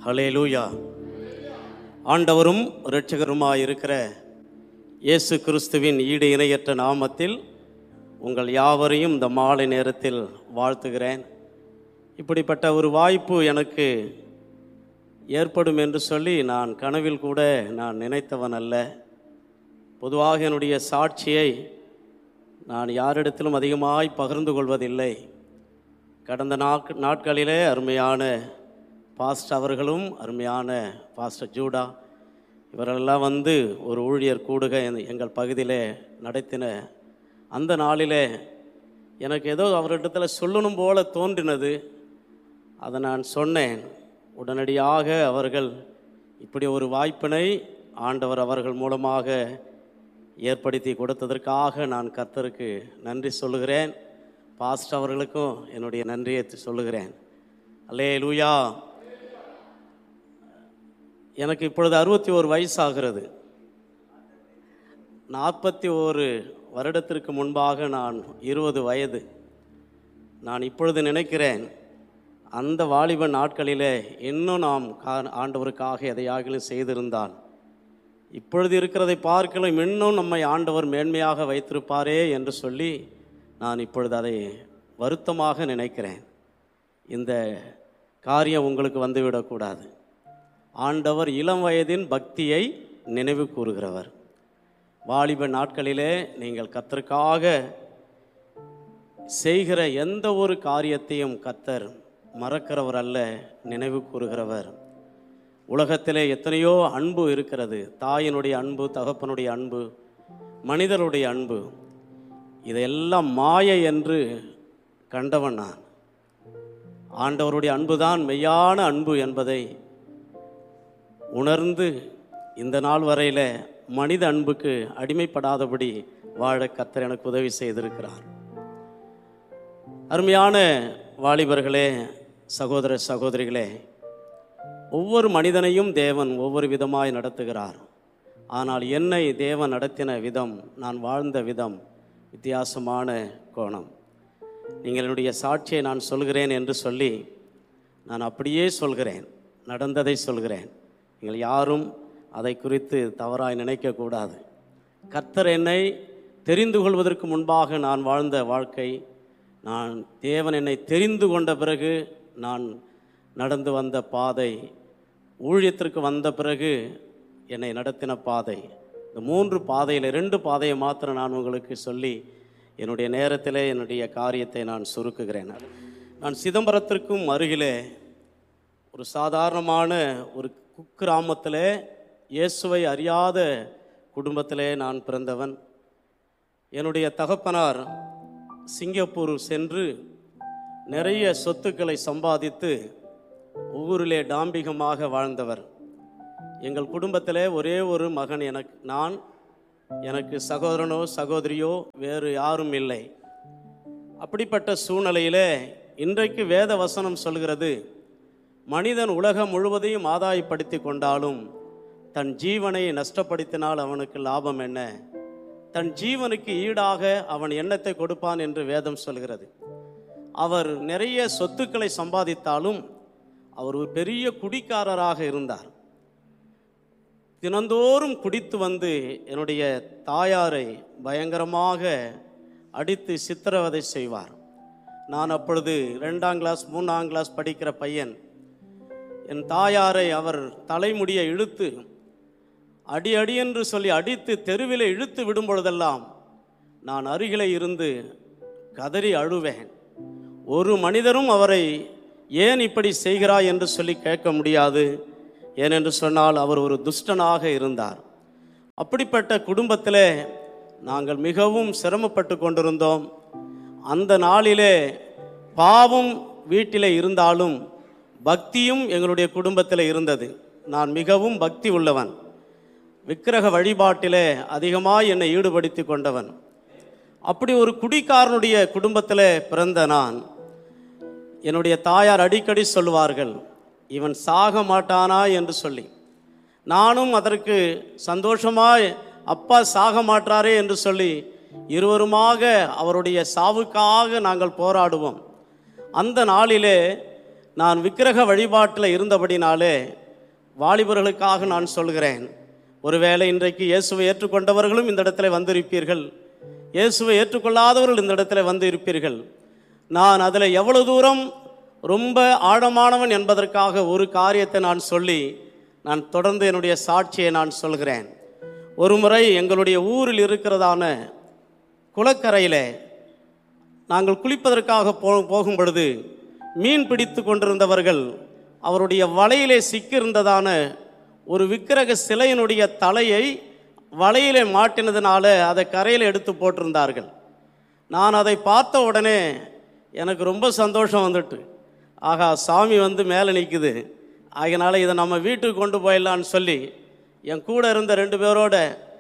ஹலேலூயா ஆண்டவரும் இரட்சகருமாய் இருக்கிற இயேசு கிறிஸ்துவின் ஈடு இணையற்ற நாமத்தில் உங்கள் யாவரையும் இந்த மாலை நேரத்தில் வாழ்த்துகிறேன் இப்படிப்பட்ட ஒரு வாய்ப்பு எனக்கு ஏற்படும் என்று சொல்லி நான் கனவில் கூட நான் நினைத்தவன் அல்ல பொதுவாக என்னுடைய சாட்சியை நான் யாரிடத்திலும் அதிகமாய் பகிர்ந்து கொள்வதில்லை கடந்த நாட் நாட்களிலே அருமையான பாஸ்ட் அவர்களும் அருமையான பாஸ்டர் ஜூடா இவரெல்லாம் வந்து ஒரு ஊழியர் கூடுக எங்க- எங்கள் பகுதியிலே நடத்தின அந்த நாளிலே எனக்கு ஏதோ அவரிடத்தில் சொல்லணும் போல தோன்றினது அதை நான் சொன்னேன் உடனடியாக அவர்கள் இப்படி ஒரு வாய்ப்பினை ஆண்டவர் அவர்கள் மூலமாக ஏற்படுத்தி கொடுத்ததற்காக நான் கர்த்தருக்கு நன்றி சொல்லுகிறேன் பாஸ்ட் அவர்களுக்கும் என்னுடைய நன்றியை சொல்லுகிறேன் அல்லே லூயா எனக்கு இப்பொழுது அறுபத்தி ஓரு வயசாகிறது நாற்பத்தி ஓரு வருடத்திற்கு முன்பாக நான் இருபது வயது நான் இப்பொழுது நினைக்கிறேன் அந்த வாலிப நாட்களிலே இன்னும் நாம் கா ஆண்டவருக்காக எதையாகிலும் செய்திருந்தால் இப்பொழுது இருக்கிறதை பார்க்கலாம் இன்னும் நம்மை ஆண்டவர் மேன்மையாக வைத்திருப்பாரே என்று சொல்லி நான் இப்பொழுது அதை வருத்தமாக நினைக்கிறேன் இந்த காரியம் உங்களுக்கு வந்துவிடக்கூடாது ஆண்டவர் இளம் வயதின் பக்தியை நினைவு கூறுகிறவர் வாலிப நாட்களிலே நீங்கள் கத்தருக்காக செய்கிற எந்த ஒரு காரியத்தையும் கத்தர் மறக்கிறவர் அல்ல நினைவு கூறுகிறவர் உலகத்திலே எத்தனையோ அன்பு இருக்கிறது தாயினுடைய அன்பு தகப்பனுடைய அன்பு மனிதருடைய அன்பு இதையெல்லாம் மாயை என்று கண்டவன் நான் ஆண்டவருடைய அன்புதான் மெய்யான அன்பு என்பதை உணர்ந்து இந்த நாள் வரையில் மனித அன்புக்கு அடிமைப்படாதபடி வாழ கத்தர் எனக்கு உதவி செய்திருக்கிறார் அருமையான வாலிபர்களே சகோதர சகோதரிகளே ஒவ்வொரு மனிதனையும் தேவன் ஒவ்வொரு விதமாய் நடத்துகிறார் ஆனால் என்னை தேவன் நடத்தின விதம் நான் வாழ்ந்த விதம் வித்தியாசமான கோணம் நீங்கள் என்னுடைய சாட்சியை நான் சொல்கிறேன் என்று சொல்லி நான் அப்படியே சொல்கிறேன் நடந்ததை சொல்கிறேன் நீங்கள் யாரும் அதை குறித்து தவறாய் நினைக்கக்கூடாது கர்த்தர் என்னை தெரிந்து கொள்வதற்கு முன்பாக நான் வாழ்ந்த வாழ்க்கை நான் தேவன் என்னை தெரிந்து கொண்ட பிறகு நான் நடந்து வந்த பாதை ஊழியத்திற்கு வந்த பிறகு என்னை நடத்தின பாதை இந்த மூன்று பாதையில் ரெண்டு பாதையை மாத்திரம் நான் உங்களுக்கு சொல்லி என்னுடைய நேரத்திலே என்னுடைய காரியத்தை நான் சுருக்குகிறேன் நான் சிதம்பரத்திற்கும் அருகிலே ஒரு சாதாரணமான ஒரு குக்கிராமத்திலே இயேசுவை அறியாத குடும்பத்திலே நான் பிறந்தவன் என்னுடைய தகப்பனார் சிங்கப்பூர் சென்று நிறைய சொத்துக்களை சம்பாதித்து ஊரிலே டாம்பிகமாக வாழ்ந்தவர் எங்கள் குடும்பத்திலே ஒரே ஒரு மகன் எனக்கு நான் எனக்கு சகோதரனோ சகோதரியோ வேறு யாரும் இல்லை அப்படிப்பட்ட சூழ்நிலையிலே இன்றைக்கு வேத வசனம் சொல்கிறது மனிதன் உலகம் முழுவதையும் ஆதாயப்படுத்தி கொண்டாலும் தன் ஜீவனை நஷ்டப்படுத்தினால் அவனுக்கு லாபம் என்ன தன் ஜீவனுக்கு ஈடாக அவன் எண்ணத்தை கொடுப்பான் என்று வேதம் சொல்கிறது அவர் நிறைய சொத்துக்களை சம்பாதித்தாலும் அவர் ஒரு பெரிய குடிக்காரராக இருந்தார் தினந்தோறும் குடித்து வந்து என்னுடைய தாயாரை பயங்கரமாக அடித்து சித்திரவதை செய்வார் நான் அப்பொழுது ரெண்டாம் கிளாஸ் மூணாம் கிளாஸ் படிக்கிற பையன் என் தாயாரை அவர் தலைமுடியை இழுத்து அடி அடி என்று சொல்லி அடித்து தெருவிலே இழுத்து விடும் பொழுதெல்லாம் நான் அருகிலே இருந்து கதறி அழுவேன் ஒரு மனிதரும் அவரை ஏன் இப்படி செய்கிறாய் என்று சொல்லி கேட்க முடியாது ஏனென்று சொன்னால் அவர் ஒரு துஷ்டனாக இருந்தார் அப்படிப்பட்ட குடும்பத்திலே நாங்கள் மிகவும் சிரமப்பட்டு கொண்டிருந்தோம் அந்த நாளிலே பாவம் வீட்டிலே இருந்தாலும் பக்தியும் எங்களுடைய குடும்பத்தில் இருந்தது நான் மிகவும் பக்தி உள்ளவன் விக்கிரக வழிபாட்டிலே அதிகமாக என்னை ஈடுபடுத்தி கொண்டவன் அப்படி ஒரு குடிக்காரனுடைய குடும்பத்தில் பிறந்த நான் என்னுடைய தாயார் அடிக்கடி சொல்லுவார்கள் இவன் சாக மாட்டானா என்று சொல்லி நானும் அதற்கு சந்தோஷமாய் அப்பா சாக மாட்டாரே என்று சொல்லி இருவருமாக அவருடைய சாவுக்காக நாங்கள் போராடுவோம் அந்த நாளிலே நான் விக்கிரக வழிபாட்டில் இருந்தபடினாலே வாலிபர்களுக்காக நான் சொல்கிறேன் ஒருவேளை இன்றைக்கு இயேசுவை ஏற்றுக்கொண்டவர்களும் இந்த இடத்துல வந்திருப்பீர்கள் இயேசுவை ஏற்றுக்கொள்ளாதவர்கள் இந்த இடத்துல வந்து இருப்பீர்கள் நான் அதில் எவ்வளவு தூரம் ரொம்ப ஆழமானவன் என்பதற்காக ஒரு காரியத்தை நான் சொல்லி நான் தொடர்ந்து என்னுடைய சாட்சியை நான் சொல்கிறேன் ஒரு முறை எங்களுடைய ஊரில் இருக்கிறதான குளக்கரையில் நாங்கள் குளிப்பதற்காக போ போகும் பொழுது மீன் பிடித்து கொண்டிருந்தவர்கள் அவருடைய வலையிலே சிக்கியிருந்ததான ஒரு விக்கிரக சிலையினுடைய தலையை வலையிலே மாட்டினதுனால அதை கரையில் எடுத்து போட்டிருந்தார்கள் நான் அதை பார்த்த உடனே எனக்கு ரொம்ப சந்தோஷம் வந்துட்டு ஆகா சாமி வந்து மேலே நிற்குது அதனால் இதை நம்ம வீட்டுக்கு கொண்டு போயிடலான்னு சொல்லி என் கூட இருந்த ரெண்டு பேரோட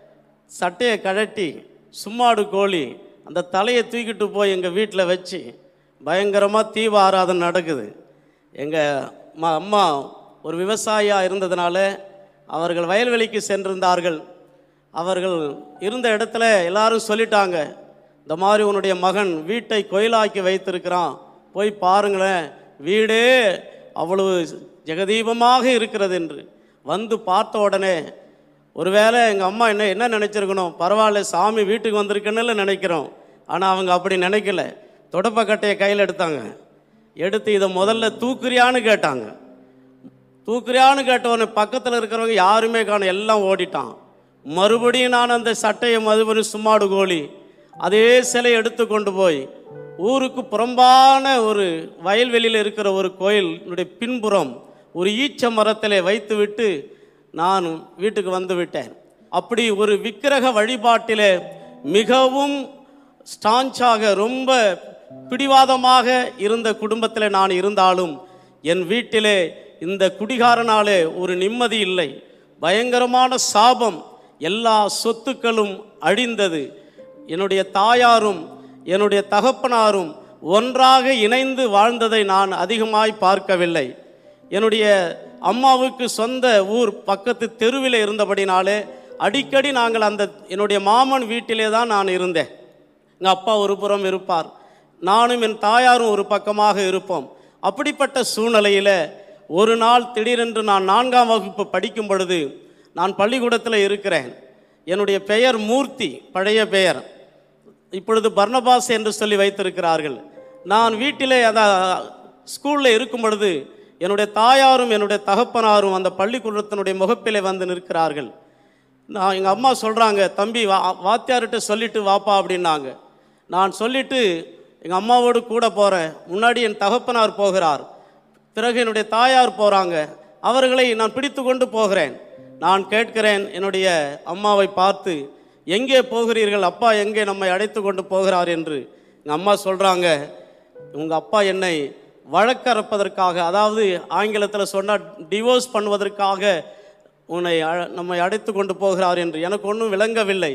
சட்டையை கழட்டி சும்மாடு கோழி அந்த தலையை தூக்கிட்டு போய் எங்கள் வீட்டில் வச்சு பயங்கரமாக தீப ஆராதனை நடக்குது எங்கள் ம அம்மா ஒரு விவசாயியாக இருந்ததுனால அவர்கள் வயல்வெளிக்கு சென்றிருந்தார்கள் அவர்கள் இருந்த இடத்துல எல்லாரும் சொல்லிட்டாங்க இந்த மாதிரி உன்னுடைய மகன் வீட்டை கோயிலாக்கி வைத்திருக்கிறான் போய் பாருங்களேன் வீடே அவ்வளவு ஜெகதீபமாக இருக்கிறது என்று வந்து பார்த்த உடனே ஒருவேளை எங்கள் அம்மா என்ன என்ன நினச்சிருக்கணும் பரவாயில்ல சாமி வீட்டுக்கு வந்திருக்குன்னு நினைக்கிறோம் ஆனால் அவங்க அப்படி நினைக்கல தொடப்பக்கட்டையை கையில் எடுத்தாங்க எடுத்து இதை முதல்ல தூக்குறியான்னு கேட்டாங்க தூக்குறியான்னு கேட்டவொடனே பக்கத்தில் இருக்கிறவங்க யாருமே காணும் எல்லாம் ஓடிட்டான் மறுபடியும் நான் அந்த சட்டையை மதுபடி சும்மாடு கோழி அதே சிலை எடுத்து கொண்டு போய் ஊருக்கு புறம்பான ஒரு வயல்வெளியில் இருக்கிற ஒரு கோயிலுடைய பின்புறம் ஒரு ஈச்ச மரத்திலே வைத்துவிட்டு நான் வீட்டுக்கு வந்து விட்டேன் அப்படி ஒரு விக்கிரக வழிபாட்டிலே மிகவும் ஸ்டான்ச்சாக ரொம்ப பிடிவாதமாக இருந்த குடும்பத்தில் நான் இருந்தாலும் என் வீட்டிலே இந்த குடிகாரனாலே ஒரு நிம்மதி இல்லை பயங்கரமான சாபம் எல்லா சொத்துக்களும் அழிந்தது என்னுடைய தாயாரும் என்னுடைய தகப்பனாரும் ஒன்றாக இணைந்து வாழ்ந்ததை நான் அதிகமாய் பார்க்கவில்லை என்னுடைய அம்மாவுக்கு சொந்த ஊர் பக்கத்து தெருவில் இருந்தபடினாலே அடிக்கடி நாங்கள் அந்த என்னுடைய மாமன் வீட்டிலே தான் நான் இருந்தேன் எங்கள் அப்பா ஒரு புறம் இருப்பார் நானும் என் தாயாரும் ஒரு பக்கமாக இருப்போம் அப்படிப்பட்ட சூழ்நிலையில் ஒரு நாள் திடீரென்று நான் நான்காம் வகுப்பு படிக்கும் பொழுது நான் பள்ளிக்கூடத்தில் இருக்கிறேன் என்னுடைய பெயர் மூர்த்தி பழைய பெயர் இப்பொழுது பர்னபாஸ் என்று சொல்லி வைத்திருக்கிறார்கள் நான் வீட்டிலே அந்த ஸ்கூலில் இருக்கும் பொழுது என்னுடைய தாயாரும் என்னுடைய தகப்பனாரும் அந்த பள்ளிக்கூடத்தினுடைய முகப்பிலே வந்து நிற்கிறார்கள் நான் எங்கள் அம்மா சொல்கிறாங்க தம்பி வா வாத்தியார்கிட்ட சொல்லிட்டு வாப்பா அப்படின்னாங்க நான் சொல்லிட்டு எங்கள் அம்மாவோடு கூட போகிறேன் முன்னாடி என் தகப்பனார் போகிறார் பிறகு என்னுடைய தாயார் போகிறாங்க அவர்களை நான் பிடித்து கொண்டு போகிறேன் நான் கேட்கிறேன் என்னுடைய அம்மாவை பார்த்து எங்கே போகிறீர்கள் அப்பா எங்கே நம்மை அழைத்து கொண்டு போகிறார் என்று எங்கள் அம்மா சொல்கிறாங்க உங்கள் அப்பா என்னை வழக்கறப்பதற்காக அதாவது ஆங்கிலத்தில் சொன்னால் டிவோர்ஸ் பண்ணுவதற்காக உன்னை அழ- நம்மை அழைத்து கொண்டு போகிறார் என்று எனக்கு ஒன்றும் விளங்கவில்லை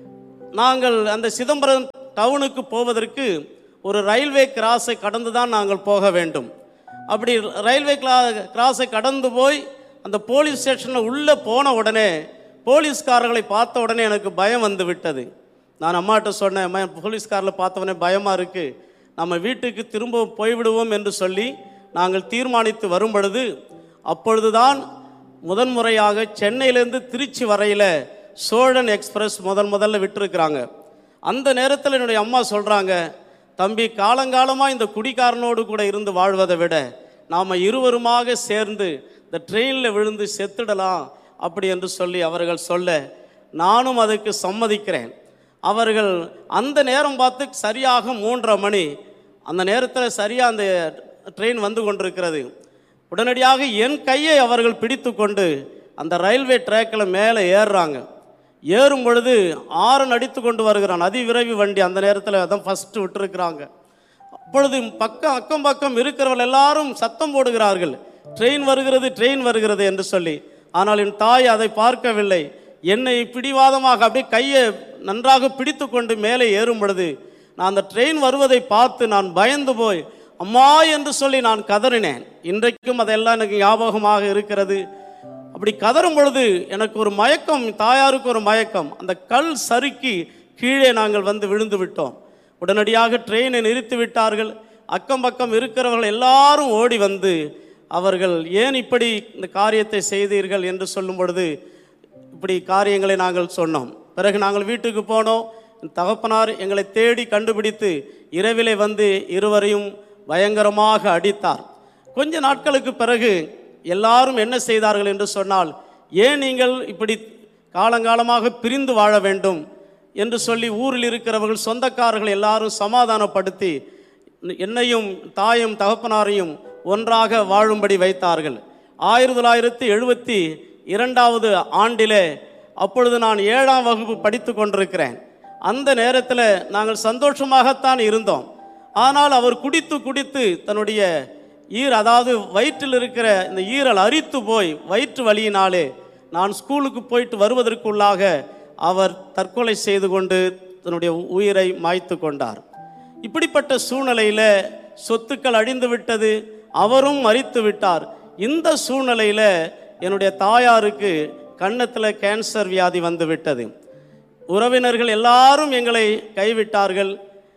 நாங்கள் அந்த சிதம்பரம் டவுனுக்கு போவதற்கு ஒரு ரயில்வே கிராஸை கடந்து தான் நாங்கள் போக வேண்டும் அப்படி ரயில்வே கிளா கிராஸை கடந்து போய் அந்த போலீஸ் ஸ்டேஷனில் உள்ளே போன உடனே போலீஸ்காரர்களை பார்த்த உடனே எனக்கு பயம் வந்து விட்டது நான் அம்மாட்ட சொன்னேன் அம்மா போலீஸ்காரில் பார்த்த உடனே பயமாக இருக்குது நம்ம வீட்டுக்கு திரும்ப போய்விடுவோம் என்று சொல்லி நாங்கள் தீர்மானித்து வரும் பொழுது அப்பொழுதுதான் முதன்முறையாக சென்னையிலேருந்து திருச்சி வரையில் சோழன் எக்ஸ்பிரஸ் முதன் முதல்ல விட்டிருக்கிறாங்க அந்த நேரத்தில் என்னுடைய அம்மா சொல்கிறாங்க தம்பி காலங்காலமாக இந்த குடிகாரனோடு கூட இருந்து வாழ்வதை விட நாம் இருவருமாக சேர்ந்து இந்த ட்ரெயினில் விழுந்து செத்துடலாம் அப்படி என்று சொல்லி அவர்கள் சொல்ல நானும் அதுக்கு சம்மதிக்கிறேன் அவர்கள் அந்த நேரம் பார்த்து சரியாக மூன்றரை மணி அந்த நேரத்தில் சரியாக அந்த ட்ரெயின் வந்து கொண்டிருக்கிறது உடனடியாக என் கையை அவர்கள் பிடித்து கொண்டு அந்த ரயில்வே ட்ராக்கில் மேலே ஏறுறாங்க ஏறும் பொழுது ஆரன் அடித்து கொண்டு வருகிறான் அதிவிரைவு வண்டி அந்த நேரத்தில் அதான் ஃபஸ்ட்டு விட்டுருக்குறாங்க அப்பொழுது பக்கம் அக்கம் பக்கம் இருக்கிறவர்கள் எல்லாரும் சத்தம் போடுகிறார்கள் ட்ரெயின் வருகிறது ட்ரெயின் வருகிறது என்று சொல்லி ஆனால் என் தாய் அதை பார்க்கவில்லை என்னை பிடிவாதமாக அப்படியே கையை நன்றாக பிடித்து கொண்டு மேலே ஏறும் பொழுது நான் அந்த ட்ரெயின் வருவதை பார்த்து நான் பயந்து போய் அம்மா என்று சொல்லி நான் கதறினேன் இன்றைக்கும் அதெல்லாம் எனக்கு ஞாபகமாக இருக்கிறது அப்படி கதறும் பொழுது எனக்கு ஒரு மயக்கம் தாயாருக்கு ஒரு மயக்கம் அந்த கல் சறுக்கி கீழே நாங்கள் வந்து விழுந்து விட்டோம் உடனடியாக ட்ரெயினை நிறுத்தி விட்டார்கள் அக்கம் பக்கம் இருக்கிறவர்கள் எல்லாரும் ஓடி வந்து அவர்கள் ஏன் இப்படி இந்த காரியத்தை செய்தீர்கள் என்று சொல்லும் பொழுது இப்படி காரியங்களை நாங்கள் சொன்னோம் பிறகு நாங்கள் வீட்டுக்கு போனோம் என் தகப்பனார் எங்களை தேடி கண்டுபிடித்து இரவிலே வந்து இருவரையும் பயங்கரமாக அடித்தார் கொஞ்ச நாட்களுக்கு பிறகு எல்லாரும் என்ன செய்தார்கள் என்று சொன்னால் ஏன் நீங்கள் இப்படி காலங்காலமாக பிரிந்து வாழ வேண்டும் என்று சொல்லி ஊரில் இருக்கிறவர்கள் சொந்தக்காரர்கள் எல்லாரும் சமாதானப்படுத்தி என்னையும் தாயும் தகப்பனாரையும் ஒன்றாக வாழும்படி வைத்தார்கள் ஆயிரத்தி தொள்ளாயிரத்தி எழுபத்தி இரண்டாவது ஆண்டிலே அப்பொழுது நான் ஏழாம் வகுப்பு படித்து கொண்டிருக்கிறேன் அந்த நேரத்தில் நாங்கள் சந்தோஷமாகத்தான் இருந்தோம் ஆனால் அவர் குடித்து குடித்து தன்னுடைய ஈர் அதாவது வயிற்றில் இருக்கிற இந்த ஈரல் அரித்து போய் வயிற்று வலியினாலே நான் ஸ்கூலுக்கு போயிட்டு வருவதற்குள்ளாக அவர் தற்கொலை செய்து கொண்டு தன்னுடைய உயிரை மாய்த்து கொண்டார் இப்படிப்பட்ட சூழ்நிலையில் சொத்துக்கள் அழிந்து விட்டது அவரும் மறித்து விட்டார் இந்த சூழ்நிலையில் என்னுடைய தாயாருக்கு கன்னத்தில் கேன்சர் வியாதி வந்து விட்டது உறவினர்கள் எல்லாரும் எங்களை கைவிட்டார்கள்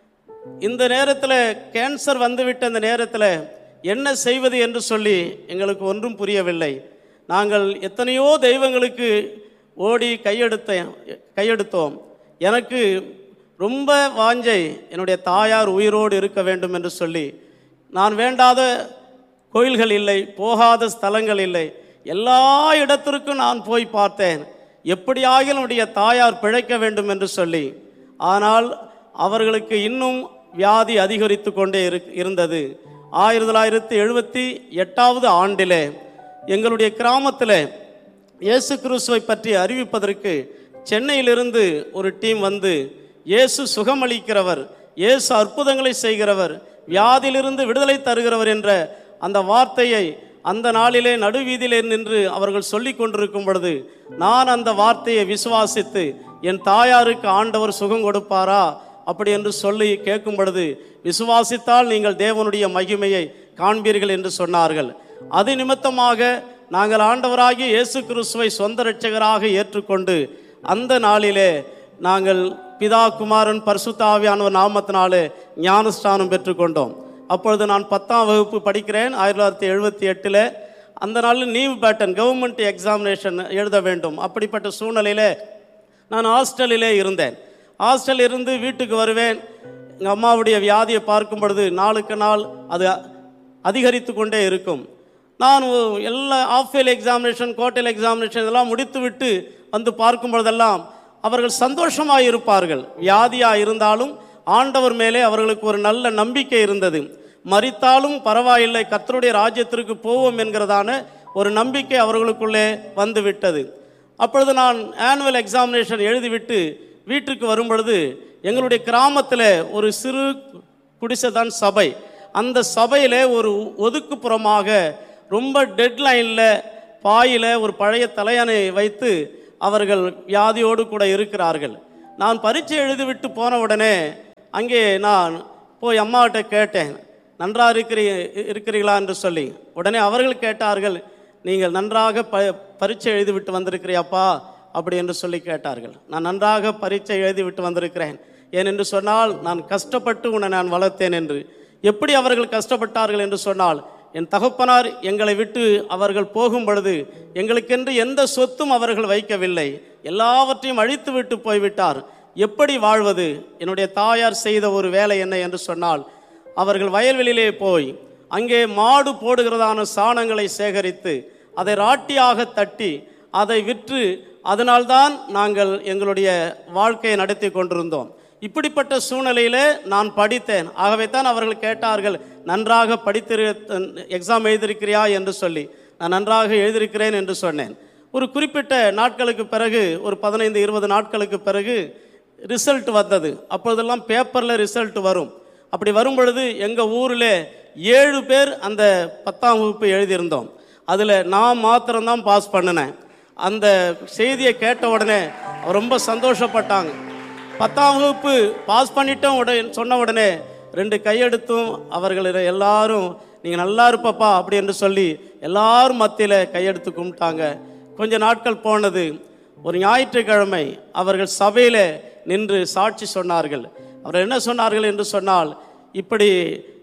இந்த நேரத்தில் கேன்சர் வந்துவிட்ட இந்த நேரத்தில் என்ன செய்வது என்று சொல்லி எங்களுக்கு ஒன்றும் புரியவில்லை நாங்கள் எத்தனையோ தெய்வங்களுக்கு ஓடி கையெடுத்தேன் கையெடுத்தோம் எனக்கு ரொம்ப வாஞ்சை என்னுடைய தாயார் உயிரோடு இருக்க வேண்டும் என்று சொல்லி நான் வேண்டாத கோயில்கள் இல்லை போகாத ஸ்தலங்கள் இல்லை எல்லா இடத்திற்கும் நான் போய் பார்த்தேன் எப்படியாக என்னுடைய தாயார் பிழைக்க வேண்டும் என்று சொல்லி ஆனால் அவர்களுக்கு இன்னும் வியாதி அதிகரித்து கொண்டே இரு இருந்தது ஆயிரத்தி தொள்ளாயிரத்தி எழுபத்தி எட்டாவது ஆண்டிலே எங்களுடைய கிராமத்தில் இயேசு கிறிஸ்துவை பற்றி அறிவிப்பதற்கு சென்னையிலிருந்து ஒரு டீம் வந்து இயேசு சுகமளிக்கிறவர் இயேசு அற்புதங்களை செய்கிறவர் வியாதியிலிருந்து விடுதலை தருகிறவர் என்ற அந்த வார்த்தையை அந்த நாளிலே நடுவீதியிலே நின்று அவர்கள் சொல்லி கொண்டிருக்கும் பொழுது நான் அந்த வார்த்தையை விசுவாசித்து என் தாயாருக்கு ஆண்டவர் சுகம் கொடுப்பாரா அப்படி என்று சொல்லி கேட்கும் பொழுது விசுவாசித்தால் நீங்கள் தேவனுடைய மகிமையை காண்பீர்கள் என்று சொன்னார்கள் அது நிமித்தமாக நாங்கள் ஆண்டவராகிய இயேசு கிறிஸ்துவை சொந்த இரட்சகராக ஏற்றுக்கொண்டு அந்த நாளிலே நாங்கள் பிதா குமாரன் பரிசுத்தாவியானவர் நாமத்தினாலே ஞானஸ்தானம் பெற்றுக்கொண்டோம் அப்பொழுது நான் பத்தாம் வகுப்பு படிக்கிறேன் ஆயிரத்தி தொள்ளாயிரத்தி எழுபத்தி எட்டில் அந்த நாளில் நீவ் பேட்டன் கவர்மெண்ட் எக்ஸாமினேஷன் எழுத வேண்டும் அப்படிப்பட்ட சூழ்நிலையில் நான் ஹாஸ்டலிலே இருந்தேன் ஹாஸ்டல் இருந்து வீட்டுக்கு வருவேன் எங்கள் அம்மாவுடைய வியாதியை பார்க்கும் பொழுது நாளுக்கு நாள் அது அதிகரித்து கொண்டே இருக்கும் நான் ஒ- எல்லா ஆஃப் ஃபெயில் எக்ஸாமினேஷன் கோட்டைல் எக்ஸாமினேஷன் இதெல்லாம் முடித்துவிட்டு வந்து பார்க்கும் பொழுதெல்லாம் அவர்கள் சந்தோஷமாக இருப்பார்கள் வியாதியாக இருந்தாலும் ஆண்டவர் மேலே அவர்களுக்கு ஒரு நல்ல நம்பிக்கை இருந்தது மரித்தாலும் பரவாயில்லை கர்த்தருடைய ராஜ்யத்திற்கு போவோம் என்கிறதான ஒரு நம்பிக்கை அவர்களுக்குள்ளே வந்து விட்டது அப்பொழுது நான் ஆனுவல் எக்ஸாமினேஷன் எழுதிவிட்டு வீட்டுக்கு வரும் பொழுது எங்களுடைய கிராமத்தில் ஒரு சிறு குடிசைதான் சபை அந்த சபையில் ஒரு ஒதுக்குப்புறமாக ரொம்ப டெட்லைனில் பாயில் ஒரு பழைய தலையணை வைத்து அவர்கள் வியாதியோடு கூட இருக்கிறார்கள் நான் பரீட்சை எழுதிவிட்டு போன உடனே அங்கே நான் போய் அம்மாகிட்ட கேட்டேன் நன்றாக இருக்கிறீ இருக்கிறீர்களா என்று சொல்லி உடனே அவர்கள் கேட்டார்கள் நீங்கள் நன்றாக ப பரீட்சை எழுதிவிட்டு வந்திருக்கிறியாப்பா அப்படி என்று சொல்லி கேட்டார்கள் நான் நன்றாக பரீட்சை எழுதிவிட்டு வந்திருக்கிறேன் ஏனென்று சொன்னால் நான் கஷ்டப்பட்டு உன்னை நான் வளர்த்தேன் என்று எப்படி அவர்கள் கஷ்டப்பட்டார்கள் என்று சொன்னால் என் தகப்பனார் எங்களை விட்டு அவர்கள் போகும் பொழுது எங்களுக்கென்று எந்த சொத்தும் அவர்கள் வைக்கவில்லை எல்லாவற்றையும் அழித்து விட்டு போய்விட்டார் எப்படி வாழ்வது என்னுடைய தாயார் செய்த ஒரு வேலை என்ன என்று சொன்னால் அவர்கள் வயல்வெளியிலே போய் அங்கே மாடு போடுகிறதான சாணங்களை சேகரித்து அதை ராட்டியாக தட்டி அதை விற்று அதனால்தான் நாங்கள் எங்களுடைய வாழ்க்கையை நடத்தி கொண்டிருந்தோம் இப்படிப்பட்ட சூழ்நிலையிலே நான் படித்தேன் ஆகவே தான் அவர்கள் கேட்டார்கள் நன்றாக படித்திரு எக்ஸாம் எழுதியிருக்கிறியா என்று சொல்லி நான் நன்றாக எழுதியிருக்கிறேன் என்று சொன்னேன் ஒரு குறிப்பிட்ட நாட்களுக்கு பிறகு ஒரு பதினைந்து இருபது நாட்களுக்கு பிறகு ரிசல்ட் வந்தது அப்பொழுதெல்லாம் பேப்பரில் ரிசல்ட் வரும் அப்படி வரும் பொழுது எங்கள் ஊரில் ஏழு பேர் அந்த பத்தாம் வகுப்பு எழுதியிருந்தோம் அதில் நான் மாத்திரம்தான் பாஸ் பண்ணினேன் அந்த செய்தியை கேட்ட உடனே ரொம்ப சந்தோஷப்பட்டாங்க பத்தாம் வகுப்பு பாஸ் பண்ணிட்டோம் உடனே சொன்ன உடனே ரெண்டு கையெடுத்தும் அவர்கள் எல்லாரும் நீங்கள் நல்லா இருப்பப்பா அப்படி என்று சொல்லி எல்லாரும் மத்தியில் கையெடுத்து கும்பிட்டாங்க கொஞ்ச நாட்கள் போனது ஒரு ஞாயிற்றுக்கிழமை அவர்கள் சபையில் நின்று சாட்சி சொன்னார்கள் அவர் என்ன சொன்னார்கள் என்று சொன்னால் இப்படி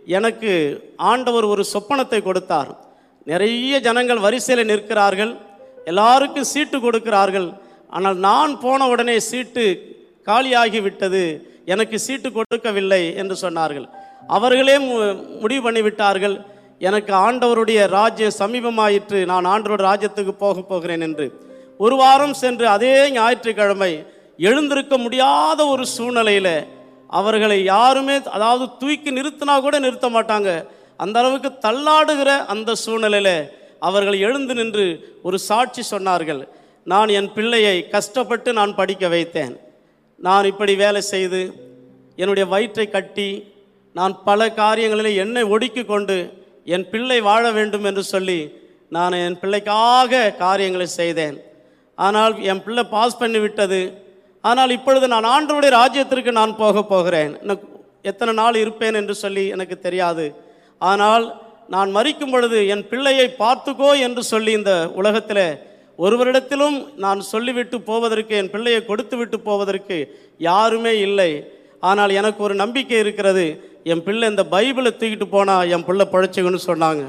எனக்கு ஆண்டவர் ஒரு சொப்பனத்தை கொடுத்தார் நிறைய ஜனங்கள் வரிசையில் நிற்கிறார்கள் எல்லாருக்கும் சீட்டு கொடுக்கிறார்கள் ஆனால் நான் போன உடனே சீட்டு காலியாகி விட்டது எனக்கு சீட்டு கொடுக்கவில்லை என்று சொன்னார்கள் அவர்களே மு- முடிவு பண்ணிவிட்டார்கள் எனக்கு ஆண்டவருடைய ராஜ்யம் சமீபமாயிற்று நான் ஆண்டவருடைய ராஜ்யத்துக்கு போக போகிறேன் என்று ஒரு வாரம் சென்று அதே ஞாயிற்றுக்கிழமை எழுந்திருக்க முடியாத ஒரு சூழ்நிலையில் அவர்களை யாருமே அதாவது தூக்கி நிறுத்தினா கூட நிறுத்த மாட்டாங்க அந்த அளவுக்கு தள்ளாடுகிற அந்த சூழ்நிலையில் அவர்கள் எழுந்து நின்று ஒரு சாட்சி சொன்னார்கள் நான் என் பிள்ளையை கஷ்டப்பட்டு நான் படிக்க வைத்தேன் நான் இப்படி வேலை செய்து என்னுடைய வயிற்றை கட்டி நான் பல காரியங்களில் என்னை ஒடுக்கி கொண்டு என் பிள்ளை வாழ வேண்டும் என்று சொல்லி நான் என் பிள்ளைக்காக காரியங்களை செய்தேன் ஆனால் என் பிள்ளை பாஸ் பண்ணி விட்டது ஆனால் இப்பொழுது நான் ஆண்டவருடைய ராஜ்யத்திற்கு நான் போக போகிறேன் இன்னும் எத்தனை நாள் இருப்பேன் என்று சொல்லி எனக்கு தெரியாது ஆனால் நான் மறிக்கும் பொழுது என் பிள்ளையை பார்த்துக்கோ என்று சொல்லி இந்த உலகத்தில் ஒருவரிடத்திலும் நான் சொல்லிவிட்டு போவதற்கு என் பிள்ளையை கொடுத்து விட்டு போவதற்கு யாருமே இல்லை ஆனால் எனக்கு ஒரு நம்பிக்கை இருக்கிறது என் பிள்ளை இந்த பைபிளை தூக்கிட்டு போனா என் பிள்ளை பழைச்சுக்கன்னு சொன்னாங்க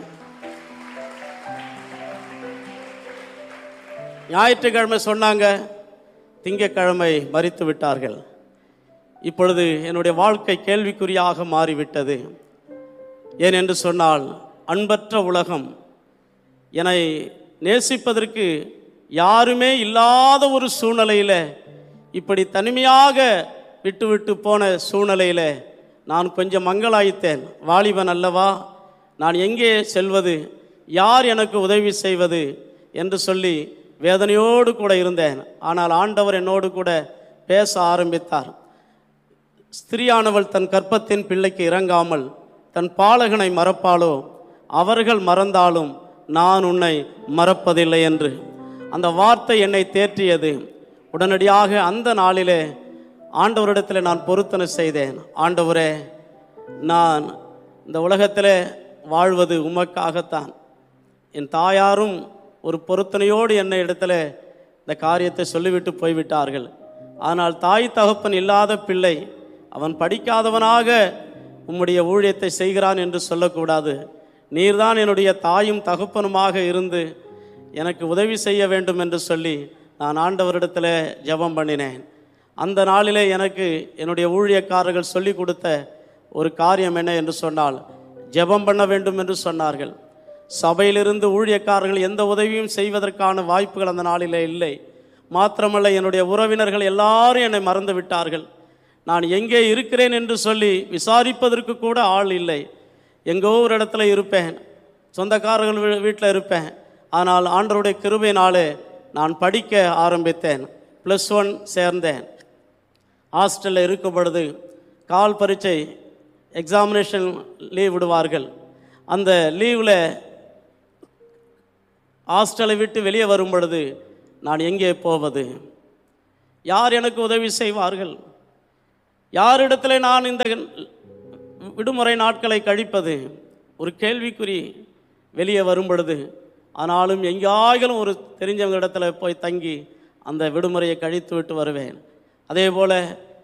ஞாயிற்றுக்கிழமை சொன்னாங்க திங்கட்கிழமை மறித்து விட்டார்கள் இப்பொழுது என்னுடைய வாழ்க்கை கேள்விக்குறியாக மாறிவிட்டது ஏன் என்று சொன்னால் அன்பற்ற உலகம் என்னை நேசிப்பதற்கு யாருமே இல்லாத ஒரு சூழ்நிலையில் இப்படி தனிமையாக விட்டு விட்டு போன சூழ்நிலையில் நான் கொஞ்சம் மங்களாயித்தேன் வாலிபன் அல்லவா நான் எங்கே செல்வது யார் எனக்கு உதவி செய்வது என்று சொல்லி வேதனையோடு கூட இருந்தேன் ஆனால் ஆண்டவர் என்னோடு கூட பேச ஆரம்பித்தார் ஸ்திரியானவள் தன் கற்பத்தின் பிள்ளைக்கு இறங்காமல் தன் பாலகனை மறப்பாளோ அவர்கள் மறந்தாலும் நான் உன்னை மறப்பதில்லை என்று அந்த வார்த்தை என்னை தேற்றியது உடனடியாக அந்த நாளிலே ஆண்டவரிடத்தில் நான் பொருத்தனை செய்தேன் ஆண்டவரே நான் இந்த உலகத்தில் வாழ்வது உமக்காகத்தான் என் தாயாரும் ஒரு பொருத்தனையோடு என்னை இடத்துல இந்த காரியத்தை சொல்லிவிட்டு போய்விட்டார்கள் ஆனால் தாய் தகப்பன் இல்லாத பிள்ளை அவன் படிக்காதவனாக உம்முடைய ஊழியத்தை செய்கிறான் என்று சொல்லக்கூடாது நீர்தான் என்னுடைய தாயும் தகப்பனுமாக இருந்து எனக்கு உதவி செய்ய வேண்டும் என்று சொல்லி நான் ஆண்டவரிடத்தில் ஜெபம் பண்ணினேன் அந்த நாளிலே எனக்கு என்னுடைய ஊழியக்காரர்கள் சொல்லி கொடுத்த ஒரு காரியம் என்ன என்று சொன்னால் ஜெபம் பண்ண வேண்டும் என்று சொன்னார்கள் சபையிலிருந்து ஊழியக்காரர்கள் எந்த உதவியும் செய்வதற்கான வாய்ப்புகள் அந்த நாளிலே இல்லை மாத்திரமல்ல என்னுடைய உறவினர்கள் எல்லாரும் என்னை மறந்து விட்டார்கள் நான் எங்கே இருக்கிறேன் என்று சொல்லி விசாரிப்பதற்கு கூட ஆள் இல்லை எங்கோ ஒரு இடத்துல இருப்பேன் சொந்தக்காரர்கள் வீ- வீட்டில் இருப்பேன் ஆனால் ஆண்டவருடைய கிருபையினாலே நான் படிக்க ஆரம்பித்தேன் ப்ளஸ் ஒன் சேர்ந்தேன் ஹாஸ்டலில் இருக்கும் பொழுது கால் பரீட்சை எக்ஸாமினேஷன் லீவ் விடுவார்கள் அந்த லீவில் ஹாஸ்டலை விட்டு வெளியே வரும் பொழுது நான் எங்கே போவது யார் எனக்கு உதவி செய்வார்கள் யாரிடத்தில் நான் இந்த விடுமுறை நாட்களை கழிப்பது ஒரு கேள்விக்குறி வெளியே வரும் பொழுது ஆனாலும் எங்கேயாயிலும் ஒரு தெரிஞ்சவங்க இடத்துல போய் தங்கி அந்த விடுமுறையை கழித்து விட்டு வருவேன் அதே போல்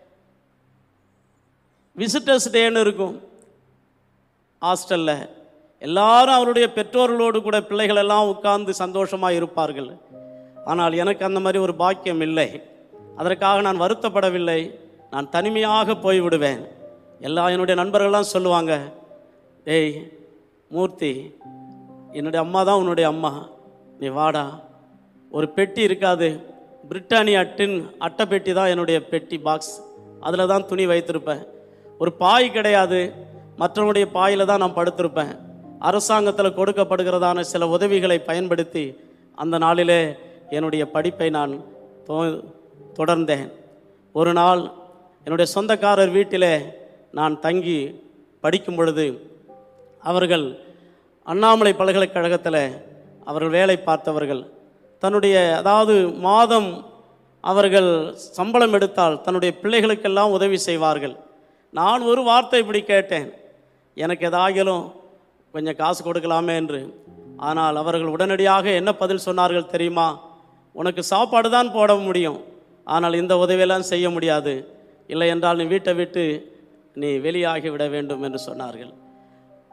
விசிட்டர்ஸ் டேன்னு இருக்கும் ஹாஸ்டலில் எல்லாரும் அவருடைய பெற்றோர்களோடு கூட பிள்ளைகள் எல்லாம் உட்கார்ந்து சந்தோஷமாக இருப்பார்கள் ஆனால் எனக்கு அந்த மாதிரி ஒரு பாக்கியம் இல்லை அதற்காக நான் வருத்தப்படவில்லை நான் தனிமையாக போய்விடுவேன் எல்லா என்னுடைய நண்பர்கள்லாம் சொல்லுவாங்க ஏய் மூர்த்தி என்னுடைய அம்மா தான் உன்னுடைய அம்மா நீ வாடா ஒரு பெட்டி இருக்காது பிரிட்டானியா டின் அட்டை பெட்டி தான் என்னுடைய பெட்டி பாக்ஸ் அதில் தான் துணி வைத்திருப்பேன் ஒரு பாய் கிடையாது மற்றவனுடைய பாயில் தான் நான் படுத்திருப்பேன் அரசாங்கத்தில் கொடுக்கப்படுகிறதான சில உதவிகளை பயன்படுத்தி அந்த நாளிலே என்னுடைய படிப்பை நான் தொ- தொடர்ந்தேன் ஒரு நாள் என்னுடைய சொந்தக்காரர் வீட்டிலே நான் தங்கி படிக்கும் பொழுது அவர்கள் அண்ணாமலை பல்கலைக்கழகத்தில் அவர்கள் வேலை பார்த்தவர்கள் தன்னுடைய அதாவது மாதம் அவர்கள் சம்பளம் எடுத்தால் தன்னுடைய பிள்ளைகளுக்கெல்லாம் உதவி செய்வார்கள் நான் ஒரு வார்த்தை இப்படி கேட்டேன் எனக்கு எதாகிலும் கொஞ்சம் காசு கொடுக்கலாமே என்று ஆனால் அவர்கள் உடனடியாக என்ன பதில் சொன்னார்கள் தெரியுமா உனக்கு சாப்பாடு தான் போட முடியும் ஆனால் இந்த உதவியெல்லாம் செய்ய முடியாது இல்லை என்றால் நீ வீட்டை விட்டு நீ வெளியாகி விட வேண்டும் என்று சொன்னார்கள்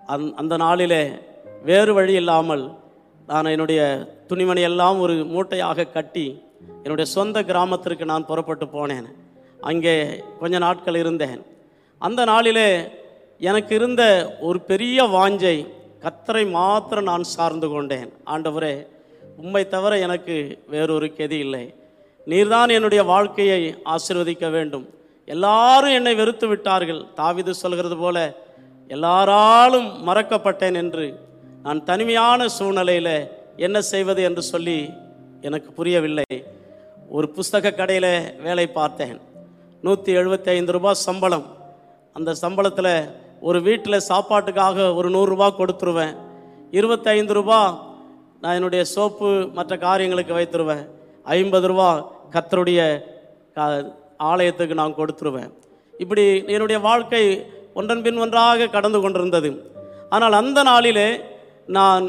அந் அந்த நாளிலே வேறு வழி இல்லாமல் நான் என்னுடைய துணிமணி எல்லாம் ஒரு மூட்டையாக கட்டி என்னுடைய சொந்த கிராமத்திற்கு நான் புறப்பட்டு போனேன் அங்கே கொஞ்ச நாட்கள் இருந்தேன் அந்த நாளிலே எனக்கு இருந்த ஒரு பெரிய வாஞ்சை கத்தரை மாத்திரம் நான் சார்ந்து கொண்டேன் ஆண்டவரே உம்மை தவிர எனக்கு வேறொரு கெதி இல்லை நீர்தான் என்னுடைய வாழ்க்கையை ஆசீர்வதிக்க வேண்டும் எல்லாரும் என்னை வெறுத்து விட்டார்கள் தாவிது சொல்கிறது போல எல்லாராலும் மறக்கப்பட்டேன் என்று நான் தனிமையான சூழ்நிலையில் என்ன செய்வது என்று சொல்லி எனக்கு புரியவில்லை ஒரு புஸ்தக கடையில் வேலை பார்த்தேன் நூற்றி எழுபத்தி ஐந்து ரூபாய் சம்பளம் அந்த சம்பளத்தில் ஒரு வீட்டில் சாப்பாட்டுக்காக ஒரு நூறுரூபா கொடுத்துருவேன் இருபத்தைந்து ரூபா நான் என்னுடைய சோப்பு மற்ற காரியங்களுக்கு வைத்துருவேன் ஐம்பது ரூபா கத்தருடைய கா- ஆலயத்துக்கு நான் கொடுத்துருவேன் இப்படி என்னுடைய வாழ்க்கை ஒன்றன் பின் ஒன்றாக கடந்து கொண்டிருந்தது ஆனால் அந்த நாளிலே நான்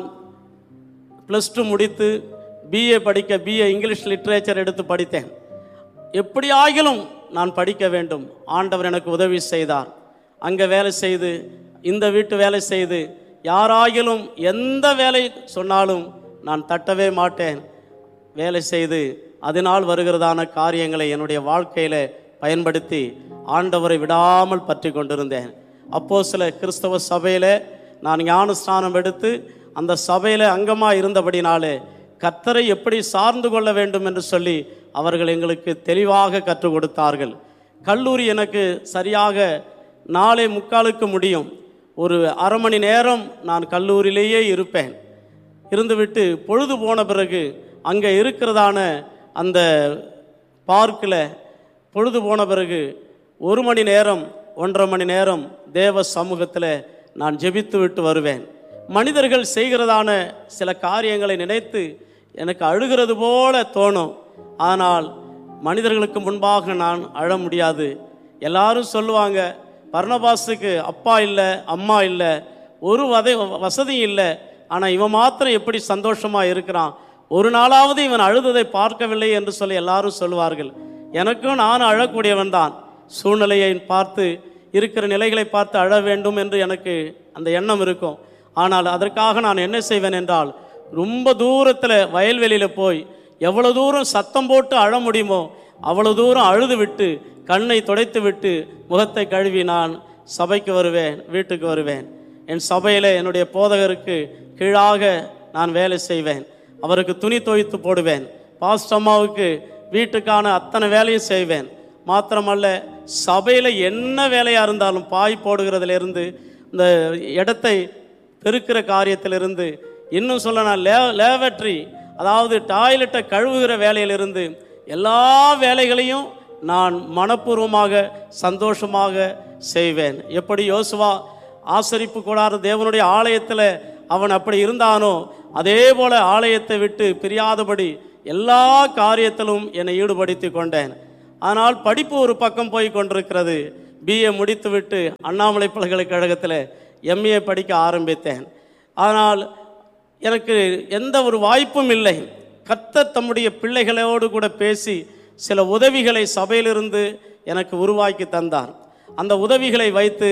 ப்ளஸ் டூ முடித்து பிஏ படிக்க பிஏ இங்கிலீஷ் லிட்ரேச்சர் எடுத்து படித்தேன் எப்படி ஆகிலும் நான் படிக்க வேண்டும் ஆண்டவர் எனக்கு உதவி செய்தார் அங்கே வேலை செய்து இந்த வீட்டு வேலை செய்து யாராகிலும் எந்த வேலை சொன்னாலும் நான் தட்டவே மாட்டேன் வேலை செய்து அதனால் வருகிறதான காரியங்களை என்னுடைய வாழ்க்கையில் பயன்படுத்தி ஆண்டவரை விடாமல் பற்றி கொண்டிருந்தேன் அப்போ சில கிறிஸ்தவ சபையில் நான் ஞான ஸ்நானம் எடுத்து அந்த சபையில் அங்கமாக இருந்தபடினாலே கத்தரை எப்படி சார்ந்து கொள்ள வேண்டும் என்று சொல்லி அவர்கள் எங்களுக்கு தெளிவாக கற்றுக் கொடுத்தார்கள் கல்லூரி எனக்கு சரியாக நாளை முக்காலுக்கு முடியும் ஒரு அரை மணி நேரம் நான் கல்லூரியிலேயே இருப்பேன் இருந்துவிட்டு பொழுது போன பிறகு அங்கே இருக்கிறதான அந்த பார்க்கில் பொழுது போன பிறகு ஒரு மணி நேரம் ஒன்றரை மணி நேரம் தேவ சமூகத்தில் நான் ஜெபித்து விட்டு வருவேன் மனிதர்கள் செய்கிறதான சில காரியங்களை நினைத்து எனக்கு அழுகிறது போல தோணும் ஆனால் மனிதர்களுக்கு முன்பாக நான் அழ முடியாது எல்லாரும் சொல்லுவாங்க பர்ணபாஸுக்கு அப்பா இல்லை அம்மா இல்லை ஒரு வதை வசதியும் இல்லை ஆனால் இவன் மாத்திரம் எப்படி சந்தோஷமாக இருக்கிறான் ஒரு நாளாவது இவன் அழுததை பார்க்கவில்லை என்று சொல்லி எல்லாரும் சொல்லுவார்கள் எனக்கும் நான் அழக்கூடியவன் தான் சூழ்நிலையை பார்த்து இருக்கிற நிலைகளை பார்த்து அழ வேண்டும் என்று எனக்கு அந்த எண்ணம் இருக்கும் ஆனால் அதற்காக நான் என்ன செய்வேன் என்றால் ரொம்ப தூரத்தில் வயல்வெளியில் போய் எவ்வளோ தூரம் சத்தம் போட்டு அழ முடியுமோ அவ்வளோ தூரம் அழுது விட்டு கண்ணை துடைத்து விட்டு முகத்தை கழுவி நான் சபைக்கு வருவேன் வீட்டுக்கு வருவேன் என் சபையில் என்னுடைய போதகருக்கு கீழாக நான் வேலை செய்வேன் அவருக்கு துணி துவைத்து போடுவேன் பாஸ்ட் அம்மாவுக்கு வீட்டுக்கான அத்தனை வேலையும் செய்வேன் மாத்திரமல்ல சபையில் என்ன வேலையாக இருந்தாலும் பாய் போடுகிறதுலேருந்து இந்த இடத்தை பெருக்கிற காரியத்திலிருந்து இன்னும் சொல்ல நான் லே லேவட்ரி அதாவது டாய்லெட்டை கழுவுகிற வேலையிலிருந்து எல்லா வேலைகளையும் நான் மனப்பூர்வமாக சந்தோஷமாக செய்வேன் எப்படி யோசுவா ஆசரிப்பு கூடாத தேவனுடைய ஆலயத்தில் அவன் அப்படி இருந்தானோ அதே போல ஆலயத்தை விட்டு பிரியாதபடி எல்லா காரியத்திலும் என்னை ஈடுபடுத்தி கொண்டேன் ஆனால் படிப்பு ஒரு பக்கம் போய் கொண்டிருக்கிறது பிஏ முடித்துவிட்டு அண்ணாமலை பல்கலைக்கழகத்தில் எம்ஏ படிக்க ஆரம்பித்தேன் ஆனால் எனக்கு எந்த ஒரு வாய்ப்பும் இல்லை கர்த்தர் தம்முடைய பிள்ளைகளோடு கூட பேசி சில உதவிகளை சபையிலிருந்து எனக்கு உருவாக்கி தந்தார் அந்த உதவிகளை வைத்து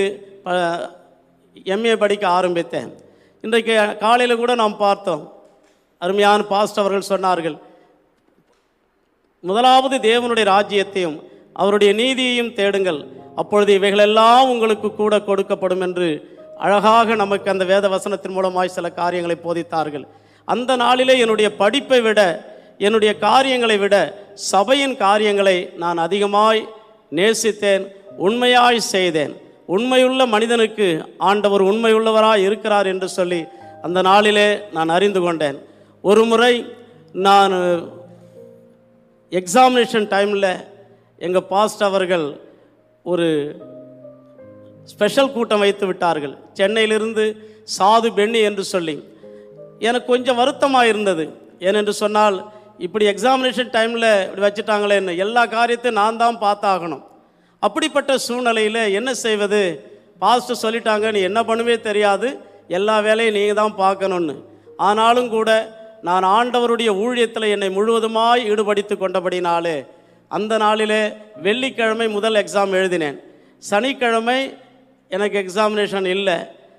எம்ஏ படிக்க ஆரம்பித்தேன் இன்றைக்கு காலையில் கூட நாம் பார்த்தோம் அருமையான பாஸ்ட் அவர்கள் சொன்னார்கள் முதலாவது தேவனுடைய ராஜ்யத்தையும் அவருடைய நீதியையும் தேடுங்கள் அப்பொழுது இவைகளெல்லாம் உங்களுக்கு கூட கொடுக்கப்படும் என்று அழகாக நமக்கு அந்த வேத வசனத்தின் மூலமாய் சில காரியங்களை போதித்தார்கள் அந்த நாளிலே என்னுடைய படிப்பை விட என்னுடைய காரியங்களை விட சபையின் காரியங்களை நான் அதிகமாய் நேசித்தேன் உண்மையாய் செய்தேன் உண்மையுள்ள மனிதனுக்கு ஆண்டவர் உண்மையுள்ளவராய் இருக்கிறார் என்று சொல்லி அந்த நாளிலே நான் அறிந்து கொண்டேன் ஒரு முறை நான் எக்ஸாமினேஷன் டைமில் எங்கள் பாஸ்ட் அவர்கள் ஒரு ஸ்பெஷல் கூட்டம் வைத்து விட்டார்கள் சென்னையிலிருந்து சாது பெண்ணி என்று சொல்லி எனக்கு கொஞ்சம் வருத்தமாக இருந்தது ஏனென்று சொன்னால் இப்படி எக்ஸாமினேஷன் டைமில் இப்படி வச்சுட்டாங்களே என்ன எல்லா காரியத்தையும் நான் தான் பார்த்தாகணும் அப்படிப்பட்ட சூழ்நிலையில் என்ன செய்வது பாஸ்டர் சொல்லிட்டாங்க நீ என்ன பண்ணுவே தெரியாது எல்லா வேலையும் நீங்கள் தான் பார்க்கணும்னு ஆனாலும் கூட நான் ஆண்டவருடைய ஊழியத்தில் என்னை முழுவதுமாய் ஈடுபடுத்தி கொண்டபடினாலே அந்த நாளிலே வெள்ளிக்கிழமை முதல் எக்ஸாம் எழுதினேன் சனிக்கிழமை எனக்கு எக்ஸாமினேஷன் இல்லை